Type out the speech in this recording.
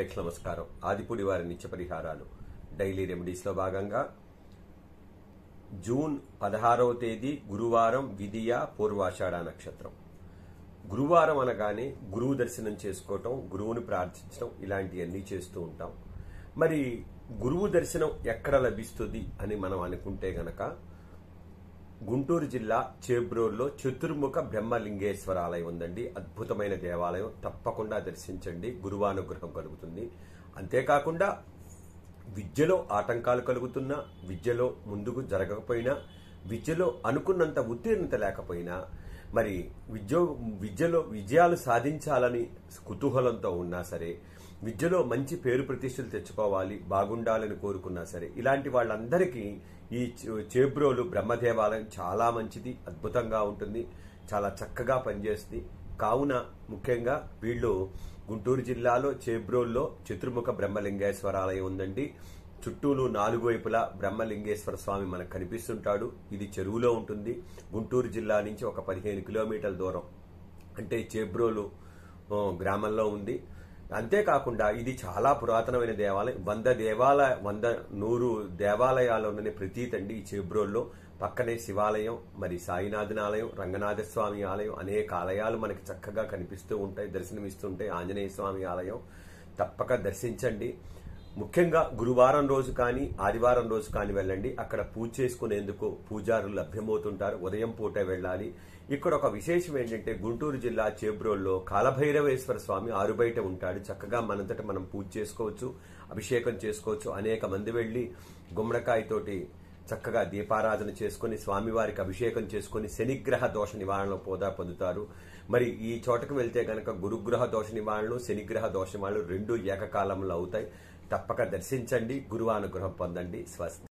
ప్రేక్ష నమస్కారం ఆదిపూడి వారి నిత్య పరిహారాలు డైలీ రెమెడీస్ లో భాగంగా జూన్ పదహారవ తేదీ గురువారం విధియ పూర్వాషాఢ నక్షత్రం గురువారం అనగానే గురువు దర్శనం చేసుకోవటం గురువుని ప్రార్థించడం ఇలాంటివన్నీ చేస్తూ ఉంటాం మరి గురువు దర్శనం ఎక్కడ లభిస్తుంది అని మనం అనుకుంటే గనక గుంటూరు జిల్లా చేబ్రోల్లో చతుర్ముఖ బ్రహ్మలింగేశ్వర ఆలయం ఉందండి అద్భుతమైన దేవాలయం తప్పకుండా దర్శించండి గురువానుగ్రహం కలుగుతుంది అంతేకాకుండా విద్యలో ఆటంకాలు కలుగుతున్నా విద్యలో ముందుకు జరగకపోయినా విద్యలో అనుకున్నంత ఉత్తీర్ణత లేకపోయినా మరి విద్యో విద్యలో విజయాలు సాధించాలని కుతూహలంతో ఉన్నా సరే విద్యలో మంచి పేరు ప్రతిష్టలు తెచ్చుకోవాలి బాగుండాలని కోరుకున్నా సరే ఇలాంటి వాళ్ళందరికీ ఈ చే- చేబ్రోలు బ్రహ్మదేవాలయం చాలా మంచిది అద్భుతంగా ఉంటుంది చాలా చక్కగా పనిచేస్తుంది కావున ముఖ్యంగా వీళ్ళు గుంటూరు జిల్లాలో చేబ్రోల్లో చతుర్ముఖ బ్రహ్మలింగేశ్వర ఆలయం ఉందండి చుట్టూలు నాలుగు వైపులా బ్రహ్మలింగేశ్వర స్వామి మనకు కనిపిస్తుంటాడు ఇది చెరువులో ఉంటుంది గుంటూరు జిల్లా నుంచి ఒక పదిహేను కిలోమీటర్ల దూరం అంటే చేబ్రోలు ఆ, గ్రామంలో ఉంది అంతేకాకుండా ఇది చాలా పురాతనమైన దేవాలయం వంద దేవాలయ వంద నూరు దేవాలయాలు ఉన్న ప్రతీతి అండి ఈ చేబ్రోల్లో పక్కనే శివాలయం మరి సాయినాథన్ ఆలయం రంగనాథ స్వామి ఆలయం అనేక ఆలయాలు మనకి చక్కగా కనిపిస్తూ ఉంటాయి దర్శనమిస్తుంటాయి ఆంజనేయ స్వామి ఆలయం తప్పక దర్శించండి ముఖ్యంగా గురువారం రోజు కానీ ఆదివారం రోజు కానీ వెళ్ళండి అక్కడ పూజ చేసుకునేందుకు పూజారులు లభ్యమవుతుంటారు ఉదయం పూట వెళ్ళాలి ఇక్కడ ఒక విశేషం ఏంటంటే గుంటూరు జిల్లా చేబ్రోల్లో కాలభైరవేశ్వర స్వామి ఆరుబయట ఉంటాడు చక్కగా మనంతట మనం పూజ చేసుకోవచ్చు అభిషేకం చేసుకోవచ్చు అనేక మంది వెళ్లి గుమ్మడికాయతోటి చక్కగా దీపారాధన చేసుకుని స్వామివారికి అభిషేకం చేసుకుని శనిగ్రహ దోష నివారణలో పోదా పొందుతారు మరి ఈ చోటకు వెళ్తే గనక గురుగ్రహ దోష నివారణలు శనిగ్రహ దోష నివారణలు రెండు ఏకకాలంలో అవుతాయి తప్పక దర్శించండి గురువానుగ్రహం పొందండి స్వస్తి